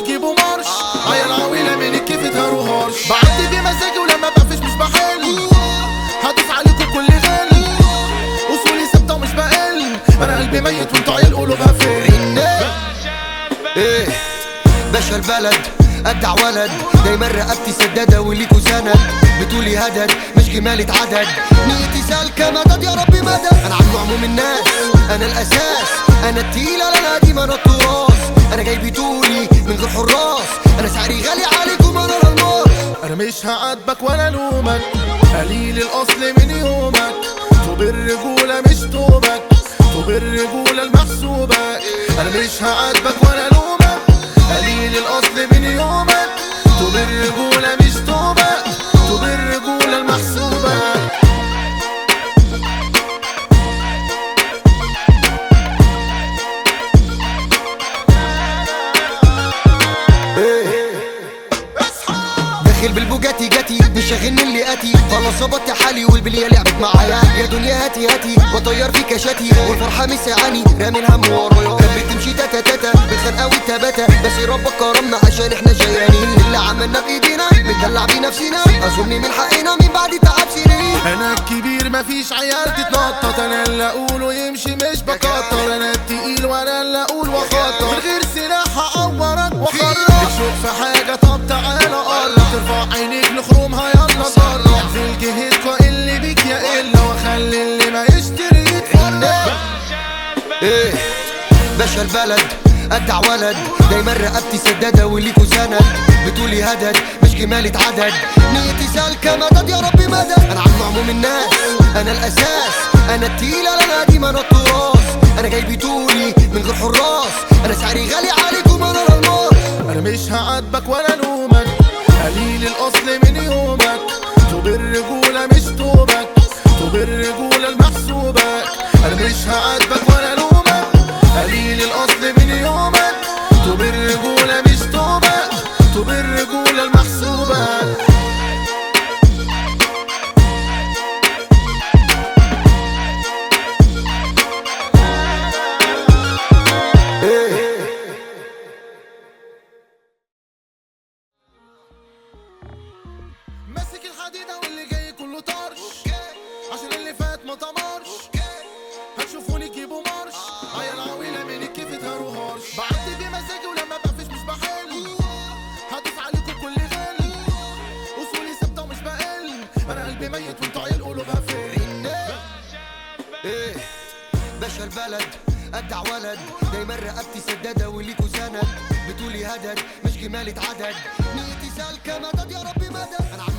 يجيبوا مارش عيال عويلة من الكيف تهروا هارش بعدي بمزاجي ولما بقفش مش بحل هدوس عليكم كل غل اصولي ثابتة ومش بقل انا قلبي ميت وانتوا عيال قلوبها فين ايه باشا البلد ادع ولد دايما رقبتي سدادة وليكوا سند بتقولي هدد مش جمالة عدد نيتي سالكة مدد يا ربي مدد انا عم عموم الناس انا الاساس انا التقيل انا القديم انا التراث انا جاي بتقولي من غير حراس انا سعري غالي عليكم انا الماس انا مش هعاتبك ولا الومك قليل الاصل من يومك طوب الرجولة مش توبك طوب الرجولة المحسوبة انا مش هعاتبك ولا الومك قليل الاصل من يومك طوب الرجولة مش توبك طوب الرجولة المحسوبة داخل بالبوجاتي جاتي مش شاغلني اللي اتي خلاص ظبطت حالي والبليه لعبت معايا يا دنيا هاتي هاتي بطير في كشاتي والفرحه مسعاني رامي الهم ورايا كانت بتمشي تاتا تاتا بالخنقه والتباتا بس ربك كرمنا عشان احنا جيانين اللي عملنا بايدينا بندلع بنفسنا اظن من حقنا من بعد تعب سنين انا الكبير مفيش عيال تتنطط انا اللي اقول ويمشي مش بكتر انا التقيل وانا اللي اقول واخطر من غير سلاح هعورك واخرج تشوف في حاجه طب تعالى قرب ترفع عينيك لخرومها يلا صرف في الجهتكوا اللي بيك يا الا واخلي اللي ما يشتري يتفرج ايه باشا البلد ادع ولد دايما رقبتي سدادة وليكوا سند بتقولي هدد مش جمالة عدد نيتي سالكة مدد يا ربي مدد انا عم عموم الناس انا الاساس انا التقيل انا القديم انا التراث انا جاي بتقولي من غير حراس انا سعري غالي عليكم انا الماس انا مش هعاتبك ولا الومك قليل الاصل من يومك طوب الرجولة مش توبك طوب الرجولة المحسوبة انا مش هعاتبك ولا الومك قليل الاصل من يومك طوب الرجولة مش توبك طوب الرجولة المحسوبة ماسك الحديدة واللي جاي كله طرش عشان اللي فات ما طمرش هتشوفوني جيبوا مارش عيال عويلة من الكيف تهروا هارش بعدي بمزاجي ولما بقفش مش بحل هدوس عليكم كل غل اصولي ثابتة ومش بقل انا قلبي ميت وانتوا عيال قلوبها فين ايه باشا البلد ادع ولد دايما رقبتي سدادة وليكوا سند بتقولي هدد مش جمالة عدد نيتي سالكة مدد يا ربي مدد انا عم